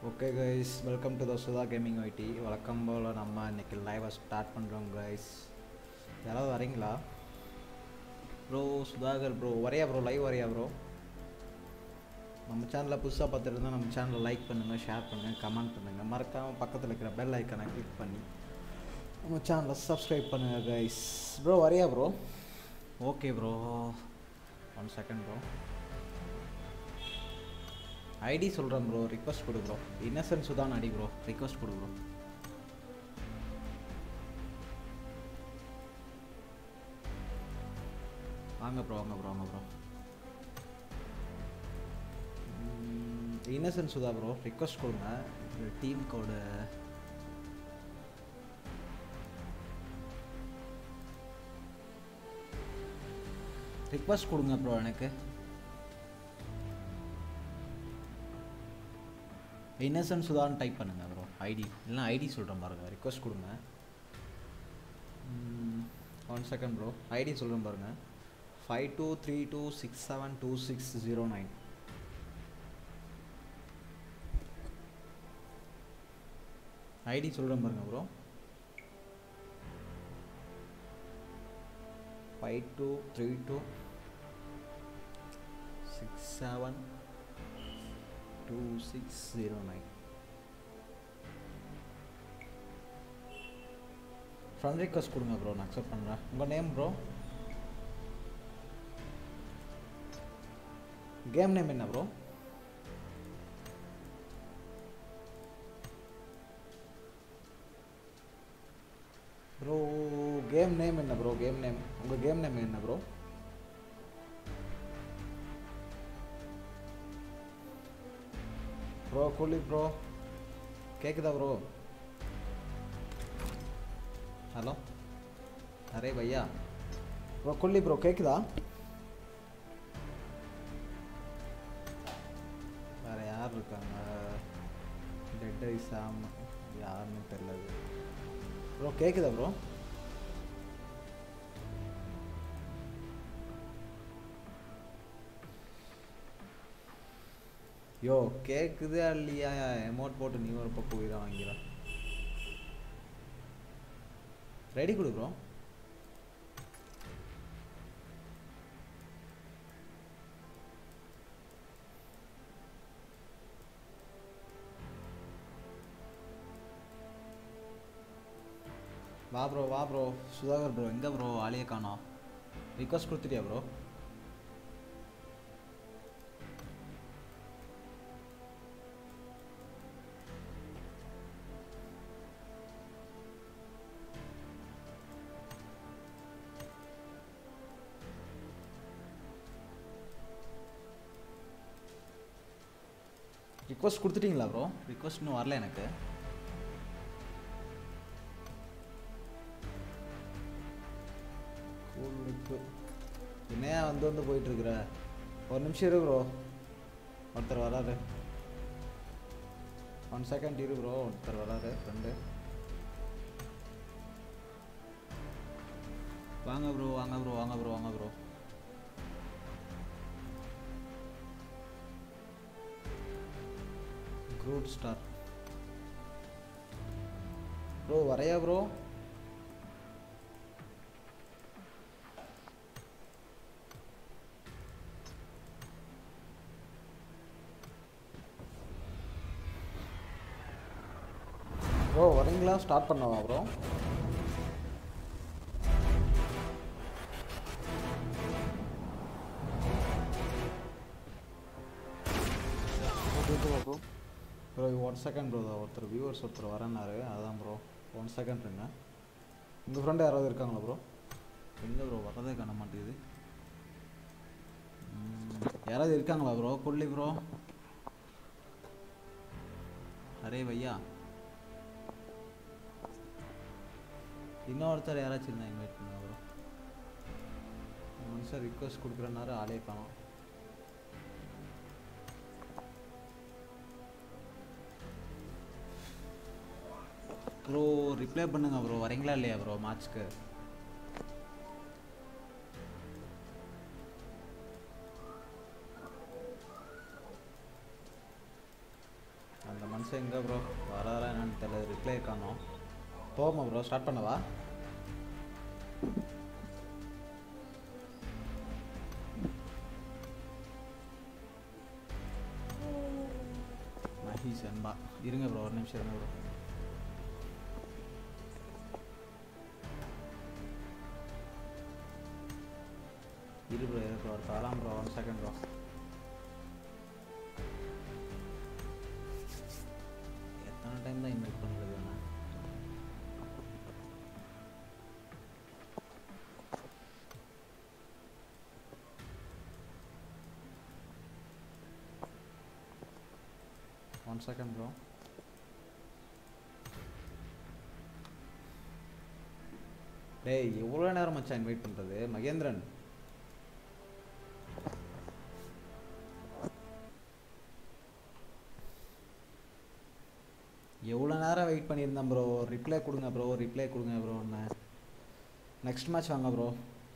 Okay guys welcome to the Sudha gaming ID வழக்கம் போல் நம்ம இன்னைக்கு லைவை ஸ்டார்ட் பண்ணுறோம் கைஸ் யாராவது வரீங்களா ப்ரோ சுதாகர் ப்ரோ வரையா ப்ரோ லைவ் வரையா ப்ரோ நம்ம சேனலில் புதுசாக பார்த்துட்டு இருந்தால் நம்ம சேனலை லைக் பண்ணுங்கள் ஷேர் பண்ணுங்கள் கமெண்ட் பண்ணுங்கள் மறக்காமல் பக்கத்தில் இருக்கிற பெல் ஐக்கனை கிளிக் பண்ணி நம்ம சேனலை சப்ஸ்கிரைப் பண்ணுங்கள் கைஸ் ப்ரோ வரையா bro okay bro one second bro ID சொல்கிறேன் ப்ரோ ரிக்வஸ்ட் கொடு ப்ரோ இன்னசென்ட் சுதான் அடி ப்ரோ ரிக்வஸ்ட் கொடு ப்ரோ வாங்க ப்ரோ வாங்க ப்ரோ வாங்க bro innocent Sudha bro request கொடுங்க டீம் கோடு ரிக்வஸ்ட் கொடுங்க ப்ரோ எனக்கு இன்னசென்ட் சுதான் டைப் பண்ணுங்க ப்ரோ ஐடி இல்லைனா ஐடி சொல்கிறேன் பாருங்க ரிக்வஸ்ட் கொடுங்க ஒன் செகண்ட் ப்ரோ ஐடி சொல்கிறேன் பாருங்க five two three two six seven two six zero nine ID சொல்கிறேன் பாருங்க bro five two three two six seven two six zero nine friend request கொடுங்க bro நான் accept பண்ணுறேன் உங்கள் name bro game name என்ன bro bro game name என்ன bro game name உங்கள் game name என்ன ப்ரோ ப்ரோ கூலி ப்ரோ கேட்குதா ப்ரோ ஹலோ அரே பையா ப்ரோ குள்ளி ப்ரோ கேட்குதா வேறு யார் இருக்காங்க டெட் ஐ சாம் யாருன்னு தெரியல ப்ரோ கேட்குதா ப்ரோ யோ கேக்குதா இல்லையா எமௌண்ட் போட்டு நீ ஒரு பக்கம் உயிரை வாங்கிற ரெடி கொடு ப்ரோ வா ப்ரோ வா ப்ரோ சுதாகர் ப்ரோ எங்கே ப்ரோ ஆளையே காணோம் ரிக்வஸ்ட் கொடுத்துட்டியா ப்ரோ ரிக்வஸ்ட் கொடுத்துட்டீங்களா ப்ரோ ரிக்வஸ்ட் இன்னும் வரல எனக்கு என்னையா வந்து வந்து போயிட்டு இருக்கிற ஒரு நிமிஷம் இரு ப்ரோ ஒருத்தர் வராரு ஒன் செகண்ட் இரு ப்ரோ ஒருத்தர் வராரு ஃப்ரெண்டு வாங்க ப்ரோ வாங்க ப்ரோ வாங்க ப்ரோ வாங்க ப்ரோ குரூட் ஸ்டார் ப்ரோ வரையா ப்ரோ ப்ரோ வரீங்களா ஸ்டார்ட் பண்ணவா bro bro bro one second bro ஒருத்தர் வியூவர்ஸ் ஒருத்தர் வரேன்னாரு அதான் ப்ரோ ஒன் செகண்ட் இருங்க உங்கள் ஃப்ரெண்டு யாராவது இருக்காங்களா ப்ரோ எங்கே ப்ரோ வரதே காண மாட்டேங்குது ம், யாராவது இருக்காங்களா ப்ரோ கொல்லி ப்ரோ அரே பையா இன்னொருத்தர் யாராச்சும் இருந்தால் இன்வைட் பண்ணுங்க ப்ரோ மனுஷன் ரிக்வஸ்ட் கொடுக்குறனாரு ஆளே காணோம் ப்ரோ ரிப்ளை பண்ணுங்க ப்ரோ வரீங்களா இல்லையா ப்ரோ மேட்ச்க்கு அந்த ஃப்ரெண்ட்ஸ் எங்கே ப்ரோ வராரா என்னன்னு தெரியல ரிப்ளை காணோம் போமா ப்ரோ ஸ்டார்ட் பண்ணவா மஹீஷ் அன்பா இருங்க ப்ரோ ஒரு நிமிஷம் இருங்க ப்ரோ இரு ப்ரோ இரு ப்ரோ வரலாம் ப்ரோ ஒன் செகண்ட் ப்ரோ எத்தனை டைம் தான் இன்வைட் பண்ணுறது நான் ஒன் செகண்ட் ப்ரோ டேய் எவ்வளோ நேரம் மச்சான் இன்வைட் பண்ணுறது மகேந்திரன் எவ்வளோ நேரம் வெயிட் பண்ணியிருந்தேன் ப்ரோ ரிப்ளை கொடுங்க ப்ரோ ரிப்ளை கொடுங்க ப்ரோ ஒன்று நெக்ஸ்ட் மேட்ச் வாங்க bro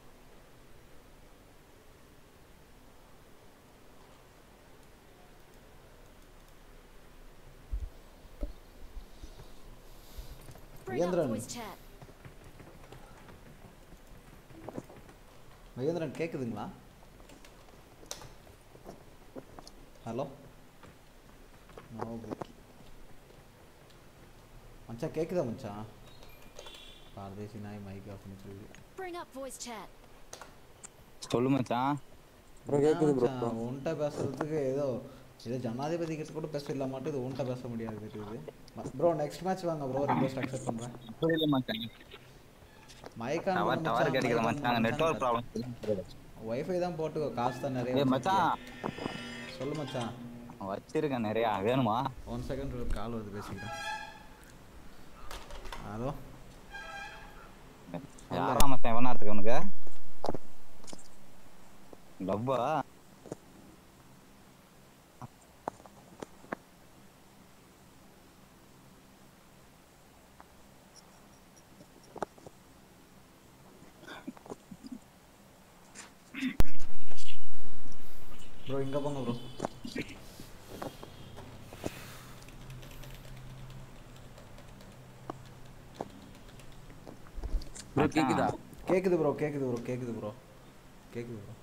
Bring up Mahendran. voice chat. Mahendran கேட்குதுங்களா ஹலோ நோ பிரேக்கி மச்சான் கேட்குதா மச்சான் பாரதேசி நாய் மைக் ஆஃப் பண்ணி சொல்லி Bring up voice chat. சொல்லு மச்சான் ப்ரோ கேக்குது ப்ரோ மச்சான் உன்கிட்ட பேசுறதுக்கு ஏதோ ஏதோ ஜனாதிபதி கிட்ட கூட பேச இல்ல மாட்டேது உன்கிட்ட பேச முடியாது தெரியுது ப்ரோ நெக்ஸ்ட் மேட்ச் வாங்க ப்ரோ ரிக்வெஸ்ட் அக்செப்ட் பண்றேன் புரியல மச்சான் மைக்கான் டவர் டவர் கிடைக்கல மச்சான் நெட்வொர்க் ப்ராப்ளம் வைஃபை தான் போட்டுக்கோ காசு தான் நிறைய ஏய் மச்சான் வச்சிருக்கியா? சொல்லு மச்சான் வச்சிருக்கேன் நிறையா வேணுமா ஒன் செகண்ட் ஒரு கால் வருது பேசிக்கிறேன் ஹலோ யாரா மச்சான் எவ்வளோ நேரத்துக்கு உனக்கு லவ்வா ப்ரோ இங்க போங்க ப்ரோ ப்ரோ கேக்குதா கேக்குது ப்ரோ கேக்குது ப்ரோ கேக்குது ப்ரோ கேக்குது ப்ரோ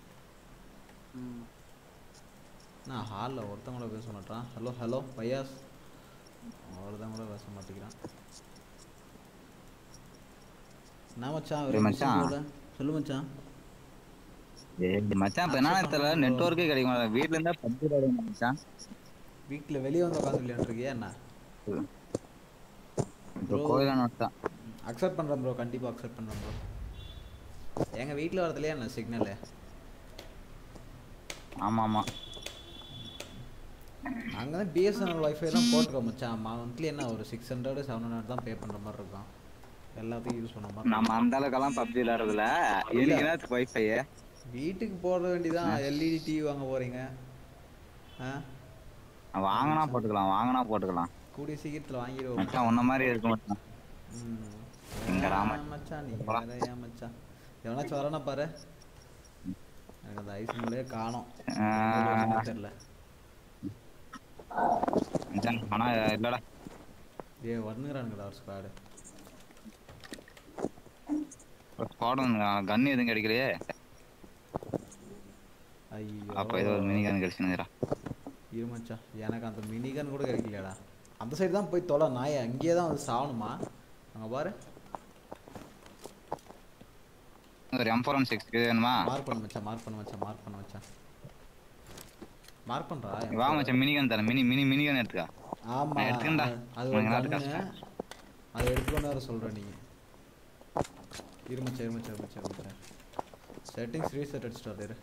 நான் ஹாலில் ஒருத்தன் கூட பேச மாட்டான் ஹலோ ஹலோ பையாஸ் ஒருத்தன் கூட பேச மாட்டேங்கிறான் நான் மச்சான் டேய் மச்சான். மச்சான் சொல்லு மச்சான் ஏய் மச்சான் இப்ப என்ன தெரியல நெட்வொர்க்கே கிடைக்க மாட்டேன் வீட்ல இருந்தா பப்ஜி விளையாடுவேன் மச்சான் வீட்டில் வெளியே வந்து உட்காந்து விளையாண்டுருக்கியா என்ன இப்போ கோயிலான தான் அக்செப்ட் பண்ணுறேன் ப்ரோ கண்டிப்பாக அக்செப்ட் பண்ணுறேன் ப்ரோ எங்கள் வீட்டில் வரதுலையே என்ன சிக்னலு ஆமா ஆமா அங்கே தான் பிஎஸ்என்எல் ஒய்ஃபை தான் போட்டுக்கோ மச்சான் மந்த்லி என்ன ஒரு சிக்ஸ் ஹண்ட்ரட் செவன் ஹண்ட்ரட் தான் பே பண்ணுற மாதிரி இருக்கும் எல்லாத்தையும் யூஸ் பண்ண மாதிரி நம்ம அந்த அளவுக்கெல்லாம் பப்ஜி விளையாடுறதுல எனக்கு என்ன வைஃபை வீட்டுக்கு போட வேண்டியதான் எல்இடி டிவி வாங்க போகிறீங்க ஆ வாங்கினா போட்டுக்கலாம் வாங்கினா போட்டுக்கலாம் கூடிய சீக்கிரத்தில் வாங்கிடுவோம் மச்சான் உன்ன மாதிரி இருக்க மாட்டான் ம். எங்க ராம- ஏன் மச்சான் நீ போலாம். வேற ஏன் மச்சான் எவனாச்சும் வரானா பாரு எனக்கு அந்த ஐஸ்மூலே காணோம் ஆ. தெரியல மச்சான் ஆனா இல்லடா ஏ வந்துங்கிறானுங்கடா ஒரு ஸ்குவாடு ஸ்குவாடன் கன் எதுவும் கிடைக்கலையே ஐயோ அப்ப ஏதோ ஒரு மினி கன் கிடைச்சுனுங்கிறா இரு மச்சான் எனக்கு அந்த மினிகன் கூட கிடைக்கலையாடா அந்த சைடு தான் போய் தொலை நாயை அங்கேயே தான் வந்து சாவணுமா அங்கே பாரு ஒரு எம் ஃபோர் ஒன் சிக்ஸ் வேணுமா மார்க் பண்ண மச்சான் மார்க் பண்ண மச்சான் மார்க் பண்ண மச்சான் மார்க் பண்றா வா மச்சான் மினி கன் தரேன் மினி மினி மினி கன் எடுத்துக்கா ஆமா நான் எடுத்துக்கிறேன்டா. அது ஒரு உனக்கு நாட்டு கண்ணு கஷ்டம். அதை எடுத்துக்கொண்டு வர சொல்றேன் நீங்க இருமச்சா இருமச்சா இருமச்சா இருமச்சா செட்டிங்ஸ் ரீசெட் அடிச்சிட்டு வர இரு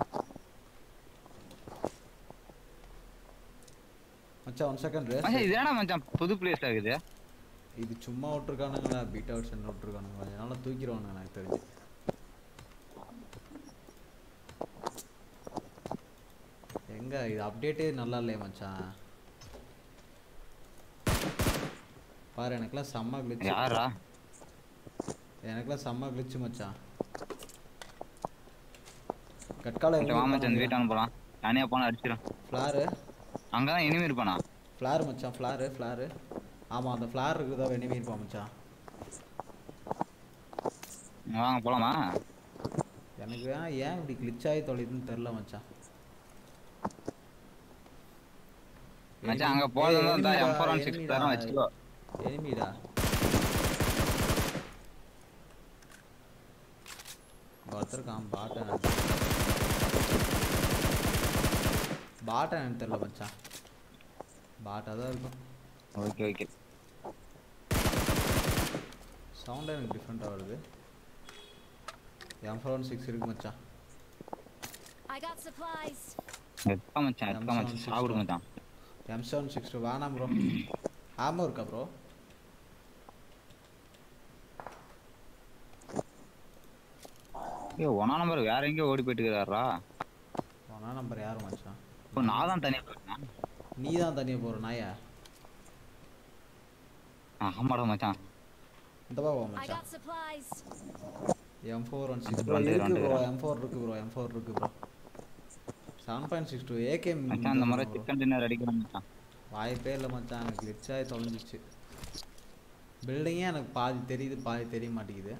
மச்சான் ஒன் செகண்ட் மச்சான் இது என்னடா மச்சான் புது பிளேஸ் ஆகுது இது சும்மா விட்டுருக்கானுங்களா பீட்டா வெர்ஷன் விட்டுருக்கானுங்களா அதனால தூக்கிடுவானுங்க எனக்கு தெரிஞ்சு எங்க இது அப்டேட்டே நல்லா இல்லையே மச்சான் பாரு எனக்குலாம் செம்ம glitch யாரா எனக்குலாம் செம்ம glitch மச்சான் கட்கால வா மச்சான் இந்த வீட்டான போலாம் தனியா போனா அடிச்சிடும் ஃப்ளாரு அங்கதான் இனிமே இருப்பானா ஃப்ளார் மச்சான் ஃப்ளாரு ஃப்ளாரு ஆமாம் அந்த ஃப்ளார் இருக்குதா வெனிமி இருப்பான் மச்சான் வாங்க போலாமா எனக்கு ஏன் ஏன் இப்படி glitch ஆகி தொலைதுன்னு தெரில மச்சான் மச்சான் அங்க போறதா இருந்தா எம் ஃபோர் ஒன் சிக்ஸ் தரம் வச்சுக்கோ எனிமிடா ஒருத்தருக்கான் பாட்டை பாட்டை எனக்கு தெரில மச்சான் பாட்டாக தான் இருக்கும் ஓகே ஓகே சவுண்ட் எனக்கு டிஃப்ரெண்ட்டாக வருது எம் ஃபோர் ஒன் சிக்ஸ் இருக்கு மச்சான் I got supplies. எடுத்தா மச்சான் எடுத்தா மச்சான் சாப்பிடு மச்சான் எம் செவன் சிக்ஸ் டூ வேணாம் ப்ரோ ஆமாம் இருக்கா ப்ரோ ஏய் ஒன்னா நம்பர் வேற எங்கேயோ ஓடி போயிட்டு இருக்கிறாரா ஒன்றா நம்பர் யார் மச்சான் இப்போ நான் தான் தனியா போயிட்டேன் நீ தான் தனியாக போகிற நாயா ஆமாடா மச்சான் இந்த பாவா I மச்சான் got supplies. M four one வந்து சிக்ஸ் ப்ரோ வந்து இருக்கு வந்து ப்ரோ வரேன். எம் ஃபோர் இருக்கு ப்ரோ எம் ஃபோர் இருக்கு bro seven point six two AK மச்சான் இந்த மாதிரி சிக்கன் டின்னர் அடிக்கிறேன் மச்சான் வாய்ப்பே இல்லை மச்சான் எனக்கு glitch ஆகி தொலைஞ்சிச்சு பில்டிங்கே எனக்கு பாதி தெரியுது பாதி தெரிய மாட்டேங்குது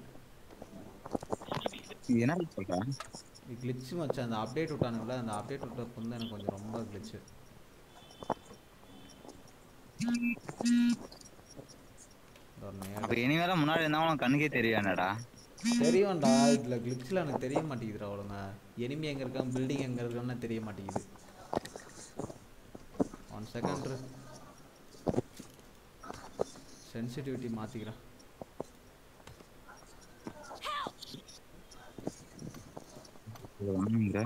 இது என்ன சொல்றேன் கிளிச்சு மச்சான் அந்த அப்டேட் விட்டானுங்கள அந்த அப்டேட் விட்டப்போ வந்து எனக்கு கொஞ்சம் ரொம்ப கிளிச்சு அப்ப இனி வேற முன்னாடி இருந்தா உனக்கு கண்ணுக்கே தெரியானடா தெரியும்டா இதுல கிளிச்சில் எனக்கு தெரிய மாட்டேங்குதுடா அவ்வளோங்க எனிமி எங்க இருக்கான் பில்டிங் எங்க இருக்கான்னு தெரிய மாட்டேங்குது ஒன் செகண்ட் சென்சிட்டிவிட்டி மாத்திக்கிறேன் இது வாங்குங்க.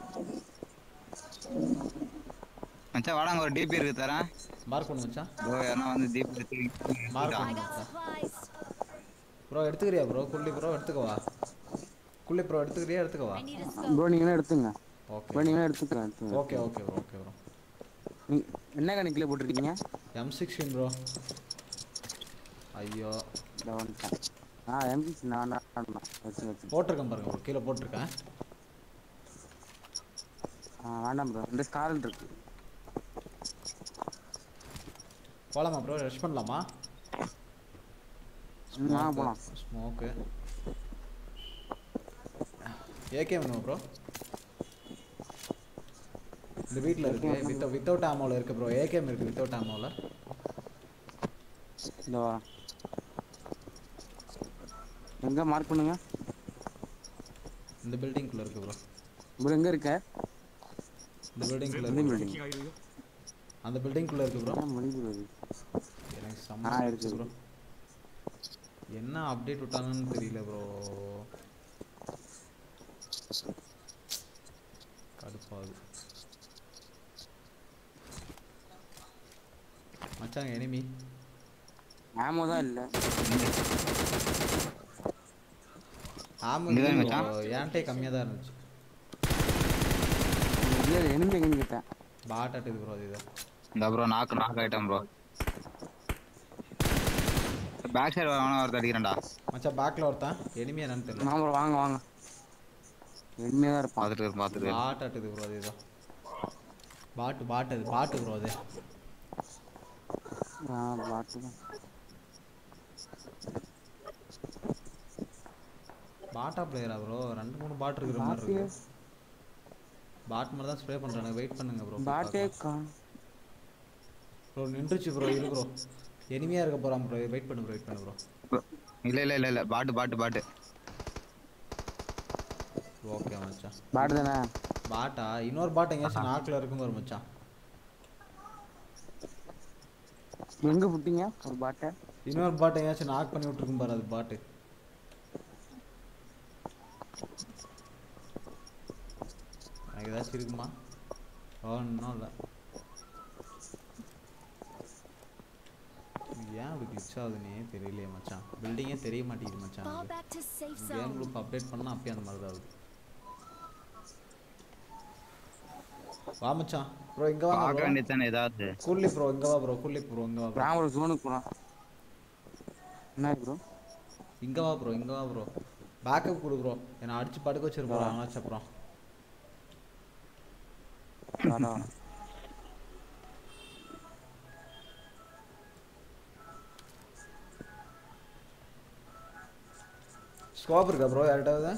மச்சான் வாடா அங்க ஒரு டிபி இருக்கு தரேன் மார்க் பண்ணு மச்சான் ப்ரோ யாரா வந்து டிபி எடுத்து மார்க் I பண்ணு got மச்சான் supplies. ப்ரோ எடுத்துக்கிறியா ப்ரோ குள்ளி ப்ரோ எடுத்துக்கவா குள்ளி ப்ரோ எடுத்துக்கிறியா எடுத்துக்கவா I need a scope. Bro நீங்க எடுத்துங்க ஓகே ப்ரோ நீங்க எடுத்துக்கலாம் எடுத்துங்க okay okay bro okay bro நீ- என்ன கணக்கில் போட்டிருக்கீங்க எம் சிக்ஸ்டீன் ப்ரோ ஐயோ இந்த வந்துட்டேன் ஆ எம்பிசி நான் நான் வச்சு வச்சு போட்டிருக்கேன் பாருங்க ப்ரோ கீழே போட்டிருக்கேன் ஆ வேண்டாம் ப்ரோ ரெண்டு ஸ்கார் இருக்கு போலாமா ப்ரோ ரெஸ்ட் பண்ணலாமா ம், ஆ போலாம் ஸ்மோக்கு ஏகே வேணுமா ப்ரோ இந்த வீட்டில் இருக்கு வித் வித்தவுட் ஆமோவில் இருக்கு ப்ரோ ஏகேம் இருக்கு வித்தவுட் ஆமோவில் இந்த வரேன் எங்க மார்க் பண்ணுங்க இந்த பில்டிங்குள்ளே இருக்கு ப்ரோ ப்ரோ எங்க இருக்க இந்த பில்டிங்குள்ளே இந்த இருக்கு பில்டிங் அந்த பில்டிங்குள்ளே இருக்கு ப்ரோ மொழி ப்ரோ இது எனக்கு ஆ, செம்ம இருக்கு. ப்ரோ என்ன அப்டேட் விட்டாங்கன்னு தெரியல ப்ரோ கடுப்பாகுது மச்சாங்க எனிமி ஆமோ தான் இல்லை ஆமா இங்கதான் bro, மச்சான். என்கிட்டே கம்மியாக தான் இருந்துச்சு இல்லை எனிமி எங்கன்னு கேட்டேன் பாட் அட்டுது ப்ரோ இது இந்த ப்ரோ நாக்கு நாக்கு ஆயிட்டேன் ப்ரோ பேக் சைடு வரவன ஒருத்தர் அடிக்கிறேன்டா மச்சான் பேக்கில் ஒருத்தன் எனிமி என்னன்னு தெரியல நான் ப்ரோ வாங்க வாங்க எனிமையாக தான் இருப்பான் பார்த்துட்டு இரு, பார்த்துட்டு இரு. பாட் அட்டுது ப்ரோ இதுதான் பாட்டு பாட்டு அது பாட்டு ப்ரோ அது ஆ பாட்டு தான் பாட்டா பிளேயரா ப்ரோ ரெண்டு மூணு பாட் இருக்கிற மாதிரி பாட்டே இருக்கு பாட் மாதிரி தான் ஸ்ப்ரே பண்றானுங்க வெயிட் பண்ணுங்க ப்ரோ பாட்டே காணும் ப்ரோ நின்றுச்சு ப்ரோ இரு ப்ரோ எனிமையா இருக்க போறான் ப்ரோ வெயிட் பண்ணு ப்ரோ வெயிட் பண்ணு ப்ரோ இல்ல இல்ல இல்ல இல்ல பாட்டு பாட்டு பாட்டு ஓகே மச்சான் பாட்டு தானே பாட்டா இன்னொரு பாட் எங்கேயாச்சும் நாக்கில் இருக்கும் பாரு மச்சான் எங்க புட்டிங்க ஒரு பாட்டை இன்னொரு பாட் எங்கேயாச்சும் நாக் பண்ணி விட்டுருக்கும் பாரு அது பாட்டு எனக்கு ஏதாச்சும் இருக்குமா ஒன்றும் இல்லை இது ஏன் அப்படி glitch ஆகுதுன்னே தெரியலையே மச்சான் பில்டிங்கே தெரிய மாட்டேங்குது மச்சான் Fall எனக்கு back to safe game zone. Group update பண்ணா அப்பயே அந்த மாதிரி தான் ஆகுது வா மச்சான் ப்ரோ இங்க வாங்க பார்க்க ப்ரோ வேண்டியதானே ஏதாவது கூல்லி ப்ரோ இங்க வா ப்ரோ கூல்லி ப்ரோ இங்க வா ப்ரோ ராமர் ஜோனுக்கு போகிறான் என்ன ப்ரோ இங்க வா ப்ரோ இங்க வா ப்ரோ பேக்கப் கொடு ப்ரோ என்ன அடிச்சு படுக்க வச்சிருப்போம் அவனாச்சும் அப்புறம் ஸ்கோப் இருக்கா ப்ரோ யார்கிட்டாவது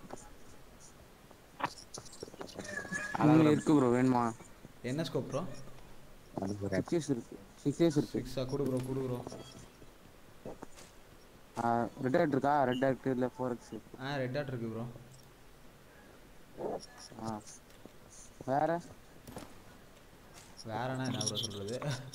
அங்கே இருக்கு ப்ரோ வேணுமா என்ன ஸ்கோப் ப்ரோ சிக்ஸ் இயர்ஸ் இருக்கு சிக்ஸ் இயர்ஸ் இருக்கு சிக்ஸா கொடு ப்ரோ கொடு ப்ரோ ரெட் டேட் இருக்கா ரெட் டேட் இல்லை ஃபோர் எக்ஸ் ஆ ரெட் டாட் இருக்கு ப்ரோ ஆ வேற வேறனா என்ன ப்ரோ சொல்றது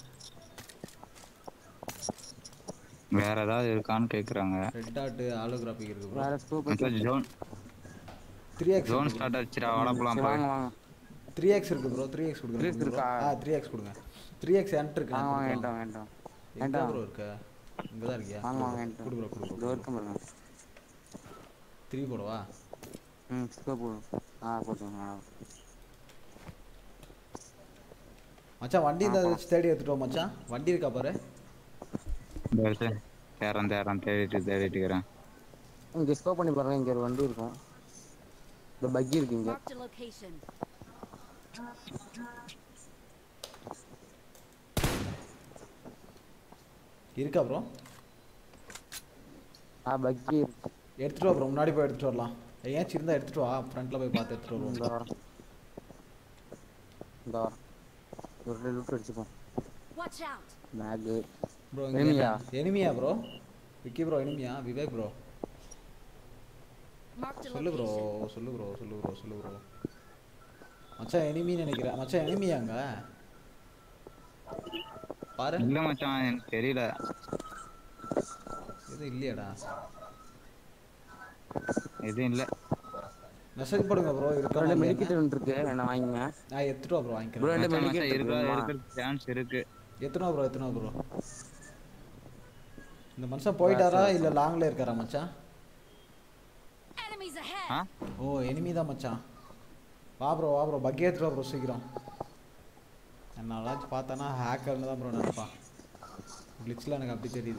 வேற ஏதாவது இருக்கான்னு கேக்குறாங்க ரெட் டாட் ஆலோகிராஃபிக் இருக்கு ப்ரோ வேற ஸ்கோப் மச்சான் zone three X zone start ஆச்சுடா வாடா போலாம் வாங்க வாங்க த்ரீ எக்ஸ் இருக்கு ப்ரோ த்ரீ எக்ஸ் கொடுங்க 3x இருக்கா? ஆ த்ரீ எக்ஸ் கொடுங்க த்ரீ எக்ஸ் என்ட் இருக்கு வாங்க வாங்க வேண்டாம் வேண்டாம் எங்க வேண்டாம். ப்ரோ இருக்க இங்க தான் இருக்கியா வாங்க வாங்க வேண்டாம் கொடு ப்ரோ கொடு இதோ ப்ரோ இருக்க பாருங்க த்ரீ போடவா ம் ஸ்கோப் போடும் ஆ போட்டுங்க ஆ மச்சான் வண்டி இந்த வச்சு தேடி எடுத்துட்டோம் மச்சான் வண்டி இருக்கா பாரு தேறேன் தேறேன் தேடிட்டு தேடிட்டு இருக்கிறேன் இங்கே ஸ்கோப் பண்ணி பாருங்க இங்கே ஒரு வண்டி இருக்கும் இந்த பக்கி இருக்கு இங்கே Marked a location. இருக்கா ப்ரோ ஆ பக்கி இருக்கு எடுத்துட்டு வா ப்ரோ முன்னாடி போய் எடுத்துட்டு வரலாம் ஏன் இருந்தா எடுத்துட்டு வா ஃப்ரண்ட்ல போய் பார்த்து எடுத்துட்டு வருவோம் இந்த வாரம் இந்த வாரம் ஒரு ரெண்டு லுட் அடிச்சுப்போம் Watch out. பேகு ப்ரோ Enemy-யா? எனிமியா ப்ரோ விக்கி ப்ரோ எனிமியா விவேக் ப்ரோ Marked a சொல்லு ப்ரோ location. சொல்லு ப்ரோ சொல்லு ப்ரோ சொல்லு ப்ரோ மச்சான் எனிமின்னு நினைக்கிறேன் மச்சான் எனிமியாங்க பாரு இல்ல மச்சான் எனக்கு தெரியல எதுவும் இல்லையாடா எதுவும் இல்ல மெசேஜ் போடுங்க ப்ரோ ரெண்டு இருக்கா மெடிக்கிட்டு ஒன்று இருக்கு என்ன வாங்கிங்க நான் எடுத்துட்டு வா ப்ரோ ப்ரோ வாங்கிக்கிறேன் ரெண்டு மச்சான், மெடிக்கிட்டு மச்சான், இருக்கா இருக்கு இருக்க சான்ஸ் இருக்கு எத்தனை ப்ரோ எத்தனை ப்ரோ இந்த மனுஷன் போயிட்டாரா இல்ல லாங்ல இருக்காரா மச்சான் Enemies ahead. ஆ ஓ எனிமி தான் மச்சான் வா ப்ரோ வா ப்ரோ பக்கே எடுத்துட்டு வா ப்ரோ சீக்கிரம் என்னாலாச்சும் பார்த்தானா ஹேக்கர்னு தான் ப்ரோ நினைப்பான் கிளிச்சில் எனக்கு அப்படி தெரியுது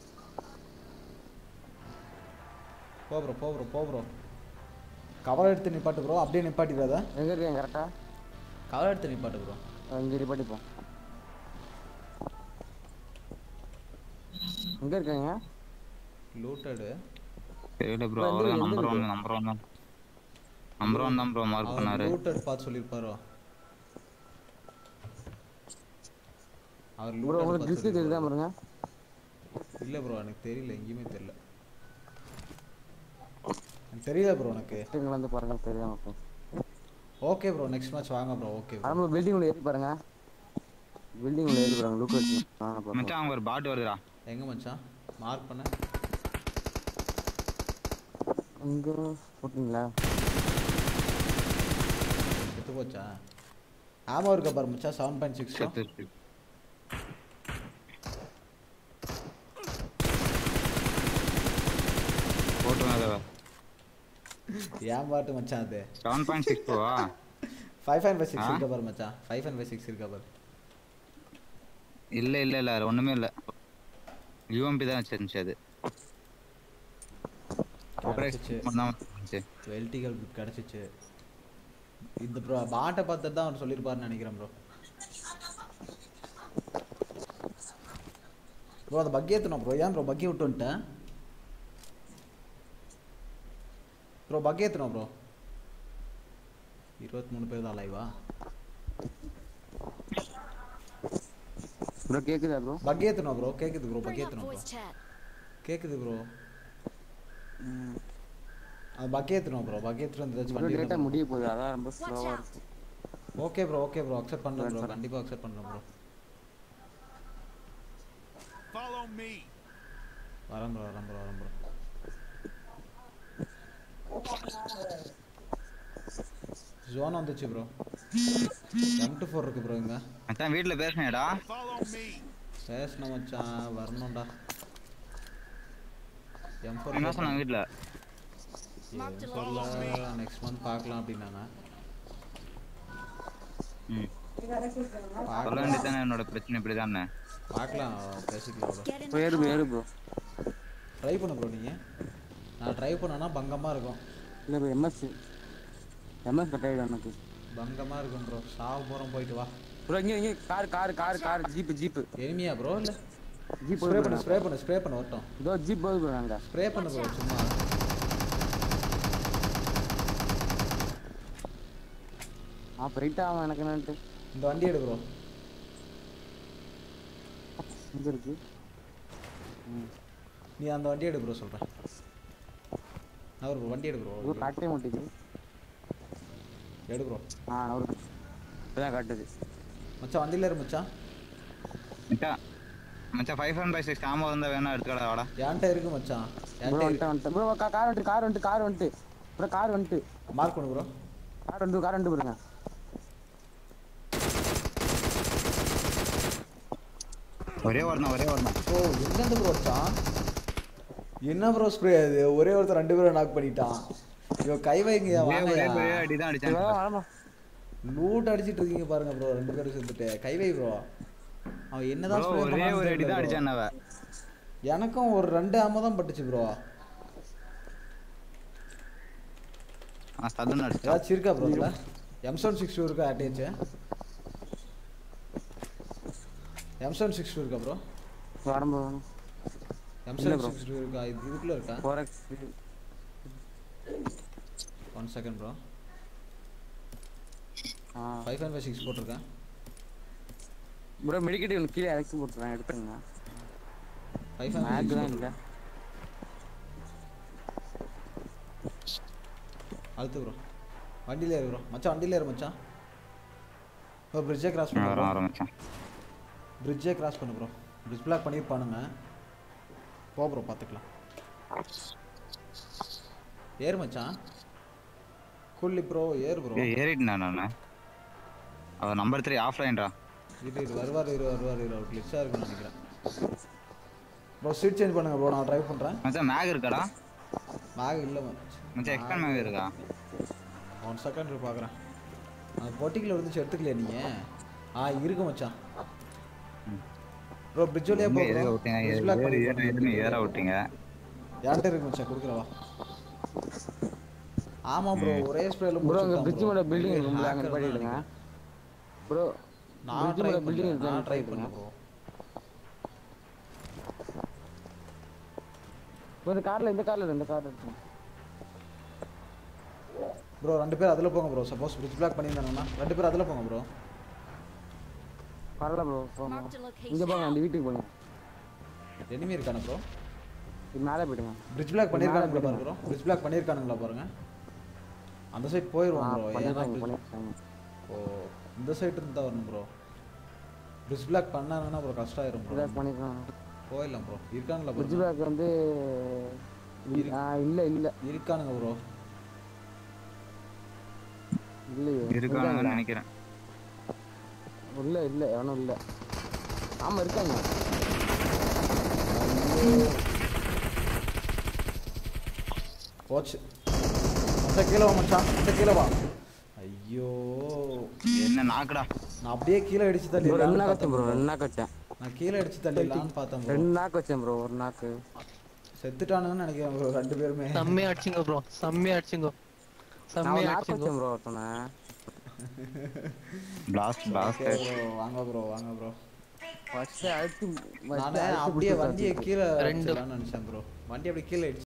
போ ப்ரோ போ ப்ரோ போ ப்ரோ கவர் எடுத்து நிப்பாட்டு ப்ரோ அப்படியே நிப்பாட்டிடாத எங்க இருக்கீங்க கரெக்டா கவர் எடுத்து நிப்பாட்டு ப்ரோ இங்க ரிப்படிப்போம் எங்க இருக்கீங்க லூட்டடு தெரியல ப்ரோ bro, அவர் எந்த நம்பர் வீடு? ஒன் நம்பர் ஒன் தான் நம்பர் ஒன் தான் ப்ரோ மார்க் அவர் பண்ணாரு லூட்டட் பார்த்து சொல்லியிருப்பாரோ அவர் ப்ரோ லூட்டட் உங்களுக்கு டிஸ்க் தெரியுதா பாருங்க இல்லை ப்ரோ எனக்கு தெரியல எங்கேயுமே தெரியல எனக்கு தெரியல ப்ரோ எனக்கு இங்க வந்து பாருங்க தெரியும் okay okay bro next match வாங்க ப்ரோ ஓகே ப்ரோ ஆரம்ப பில்டிங் உள்ள ஏறி பாருங்க பில்டிங் உள்ள ஏறி பாருங்க லுக் வச்சு வாங்க பாப்போம் மச்சான் அங்க ஒரு பாட் வருதுடா எங்க மச்சான் மார்க் பண்ண இங்க போட்டீங்களா செத்து போச்சா ஆமா இருக்க பாரு மச்சான் செவன் பாயிண்ட் சிக்ஸ் செத்து இருக்கு. போட்டுருங்க அதை ஏன் பாட்டு மச்சான் அது செவன் பாயிண்ட் சிக்ஸ் டூவா ஃபைவ் பாயிண்ட் ஃபைவ் சிக்ஸ் ஆ? இருக்க பாரு மச்சான் ஃபைவ் பாயிண்ட் ஃபைவ் சிக்ஸ் இருக்கா பாரு இல்ல இல்ல இல்ல ஒண்ணுமே இல்ல யூஎம்பி தான் வச்சிருந்துச்சு அது கிடச்சிச்சு தான் வந்துச்சு. வெல்டிகல் கிடச்சிச்சு இந்த ப்ரோ பாட்டை பார்த்துட்டு தான் அவர் சொல்லியிருப்பாருன்னு நினைக்கிறேன் ப்ரோ ப்ரோ அந்த பக்கி ஏற்றணும் ப்ரோ ஏன் ப்ரோ பக்கி விட்டு வந்துட்டேன் ப்ரோ பக்கி ஏற்றணும் ப்ரோ இருபத்தி மூணு பேர் தான் லைவா ப்ரோ கேக்குதா ப்ரோ பக்கி ஏற்றணும் ப்ரோ கேட்குது ப்ரோ Bring பக்கி up ஏற்றணும் ப்ரோ voice chat. கேட்குது ப்ரோ அது பக்கி ஏற்றணும் ப்ரோ பக்கி ஏற்றுட்டு வந்து ஏதாச்சும் ப்ரோ வண்டி லேட்டா முடிய போகுது அதான் ரொம்ப Watch ஸ்லோவா out. இருக்கு okay bro okay bro accept பண்ணுறேன் ப்ரோ Sorry. கண்டிப்பாக அக்செப்ட் பண்ணுறேன் ப்ரோ Follow me. வரேன் ப்ரோ வரேன் ப்ரோ வரேன் ப்ரோ ஜோன் வந்துச்சு ப்ரோ எம் டு ஃபோர் இருக்கு ப்ரோ இங்க மச்சான் வீட்ல பேசுனேடா Follow me. பேசணும் மச்சான் வரணும்டா எம் ஃபோர் என்ன சொன்னாங்க வீட்ல Marked a சொல்ல location. நெக்ஸ்ட் மந்த் பார்க்கலாம் அப்படின்னாங்க ம் சொல்ல பார்க்கலாம் வேண்டியதானே என்னோட பிரச்சனை இப்படிதானே பார்க்கலாம் பேசிக்கலாம் bro Get in bro the ஏறு ப்ரோ car. ஏறு ப்ரோ ட்ரை பண்ணு ப்ரோ நீங்கள் நான் ட்ரை பண்ணேன்னா பங்கமாக இருக்கும் இல்லை ப்ரோ எம்எஸ் எம்எஸ் கட் ஆகிடும் எனக்கு பங்கமாக இருக்கும் ப்ரோ சாவ போகிறோம் போயிட்டு வா ப்ரோ இங்கே இங்கே car car car car jeep jeep எனிமியா ப்ரோ இல்லை ஜீப் ஸ்ப்ரே பண்ணு ஸ்ப்ரே பண்ணு ஸ்ப்ரே பண்ணு வரட்டும் இதோ ஜீப் போகுது ப்ரோ நாங்கள் ஸ்ப்ரே பண்ணு ப்ரோ சும்மா ஆ போயிட்டா அவன் எனக்கு என்னன்ட்டு இந்த வண்டி எடு ப்ரோ எங்க இருக்கு நீ அந்த வண்டி எடு ப்ரோ சொல்கிறேன் அவர் ப்ரோ வண்டி எடு ப்ரோ ப்ரோ காட்டவே மாட்டேங்குது எடு ப்ரோ ஆ நவரு இப்பதான் காட்டுது மச்சான் வண்டியில் இரு மச்சான் மச்சான் மச்சான் ஃபைவ் ஒன் ஃபைவ் சிக்ஸ் ஆமா இருந்தா வேணா எடுத்துக்கடா வாடா என்கிட்ட இருக்கு மச்சான் ப்ரோ என்கிட்ட வந்துட்டு வந்துட்டு ப்ரோ கார் வந்துட்டு கார் வந்துட்டு கார் வந்துட்டு ப்ரோ கார் வந்துட்டு மார்க் பண்ணு ப்ரோ கார் வந்து கார் வந்து பாருங்க ஒரே ஒருத்தன் ஒரே ஒருத்தன் ப்ரோ எங்கேருந்து ப்ரோ வச்சான் என்ன ப்ரோ ஸ்ப்ரே அது ஒரே ஒருத்தர் ரெண்டு பேரும் நாக் பண்ணிட்டான் ஐயோ கை வைங்க ஒரே ஒரே ஒரே வாங்க அடி தான் சரி, அடிச்சான் வா, வரமா லூட் அடிச்சிட்டு இருக்கீங்க பாருங்க ப்ரோ ரெண்டு பேரும் சேர்ந்துட்டு கை வை ப்ரோ அவன் என்னதான் Bro, spray ஒரே பண்ணான்னு ஒரு அடி தெரியல தான் bro. அடிச்சான் அவ எனக்கும் ஒரு ரெண்டு ஆம தான் பட்டுச்சு ப்ரோ ஆ சதுன்னு அடிச்சான் ஏதாச்சும் இருக்கா ப்ரோ இதில் எம் செவன் சிக்ஸ் டூ இருக்கா அட்டேச்சு எம் செவன் சிக்ஸ் டூ இருக்கா ப்ரோ வரம்போ வேணும் எம் இல்ல செவன் bro. சிக்ஸ் டூ இருக்கா இது இதுக்குள்ள இருக்கா ஃபோரெக்ஸ் ஒன் செகண்ட் ப்ரோ ஆ ஃபைவ் ஃபைவ் ஃபைவ் சிக்ஸ் போட்டிருக்கேன் ப்ரோ மெடிக்கெட் ஒன்று கீழே இறக்கி போட்டுறேன் எடுத்துங்க ஃபைவ் ஃபைவ் மேக் தான் சிக்ஸ் இல்லை அழுத்து ப்ரோ வண்டியில ஏறு ப்ரோ மச்சான் வண்டியில ஏறு மச்சான் ப்ரோ பிரிட்ஜே கிராஸ் பண்ணு வரும் வரும் மச்சான் பிரிட்ஜே கிராஸ் பண்ணு ப்ரோ பிரிட்ஜ் பிளாக் பண்ணியிருப்பானுங்க போ ப்ரோ பார்த்துக்கலாம் ஏறு மச்சான் குள்ளி ப்ரோ ஏறு ப்ரோ ஏய், ஏறிட்டேன் நானு அவர் நம்பர் த்ரீ ஆஃப்லைன்டா இது இது வருவார் இரு வருவார் இரு அவர் கிளிச்சாக இருக்குன்னு நினைக்கிறேன் ப்ரோ சீட் சேஞ்ச் பண்ணுங்க ப்ரோ நான் ட்ரைவ் பண்ணுறேன் மச்சான் மேக் இருக்காடா மேக் இல்லை மச்சான் எக்ஸ்பேண்ட் மேக் இருக்கா ஒன் செகண்ட் பார்க்குறேன் அந்த பொட்டிக்கில் இருந்துச்சு எடுத்துக்கலையா நீங்கள் ஆ இருக்கு மச்சான் ப்ரோ பிரிட்ஜ் வழியா எங்க போ ஏற bro. விட்டீங்க Bridge block ஏறு பண்ணி ஏறு ஏறுன்னு ஏற விட்டீங்க என்கிட்ட இருக்கு மச்சான் கொடுக்குறவா ஆமா ப்ரோ ஒரே ஸ்ப்ரேல ப்ரோ அங்கே பிரிட்ஜ் மேலே பில்டிங் இருக்கும்ல அங்கே பண்ணிடுங்க ப்ரோ நான் bridge ட்ரை மேல building பண்ணுறேன் இருக்கு, நான் அங்க ட்ரை try பண்ணேன் பண்ணுங்க. ப்ரோ ப்ரோ இந்த காரில் இந்த காரில் இந்த காரில் இருக்கு ப்ரோ ரெண்டு பேர் அதில் போங்க ப்ரோ சப்போஸ் பிரிட்ஜ் பிளாக் பண்ணியிருந்தாங்கன்னா ரெண்டு பேர் அதில் போங்க ப்ரோ பரவாயில்ல ப்ரோ போங்க Marked a location. இங்கே போங்க அந்த வீட்டுக்கு போங்க எனிமி இருக்கானே ப்ரோ இது மேலே போயிடுங்க பிரிட்ஜ் பிளாக் பண்ணியிருக்கானுங்களா மேல பாருங்க ப்ரோ பிரிட்ஜ் பிளாக் பண்ணியிருக்கானுங்களா பாருங்க அந்த சைடு ஆ போயிடுவோம் ப்ரோ ஏன்னா பண்ணிடுறாங்க bridge- பண்ணிடுறாங்க ஓ இந்த சைடு இருந்து தான் வரணும் ப்ரோ பிரிட்ஜ் பிளாக் பண்ணாங்கன்னா ப்ரோ கஷ்டம் ஆயிரும் ப்ரோ இதாக பண்ணிடுறாங்க போயிடலாம் ப்ரோ இருக்கானுங்களா பிரிட்ஜ் ப்ரோ பேக் வந்து இருக்கு. ஆ இல்லை இல்லை இருக்கானுங்க ப்ரோ இல்லையே இருக்காங்கன்னு நினைக்கிறேன் இல்லை இல்லை எவனும் இல்லை ஆமாம் இருக்காங்க போச்சு மச்சான் கீழே வா மச்சான் அந்த கீழே வா ஐயோ என்ன நாக்குடா நான் அப்படியே கீழே அடிச்சு ப்ரோ ரெண்டு தள்ளி நாக்கு வச்சேன் ப்ரோ ரெண்டு நாக்கு வச்சேன் நான் கீழே அடிச்சு தள்ளிடலான்னு பார்த்தேன் ப்ரோ ரெண்டு நாக்கு வச்சேன் ப்ரோ ஒரு நாக்கு செத்துட்டானுங்கன்னு நினைக்கிறேன் ப்ரோ ரெண்டு பேருமே செம்மையா அடிச்சுங்க ப்ரோ செம்மையா அடிச்சுங்க நான் ஒரு செம்மையா நாக்கு அடிச்சுங்க வச்சேன் ப்ரோ ஒருத்தனை பிளாஸ்ட் பிளாஸ்ட் Okay bro, வாங்க ப்ரோ வாங்க ப்ரோ ஃபர்ஸ்ட் அடிச்சு நானே அப்படியே வண்டியை கீழே ரெண்டு. நினைச்சேன் ப்ரோ வண்டி அப்படியே கீழே அடிச்சு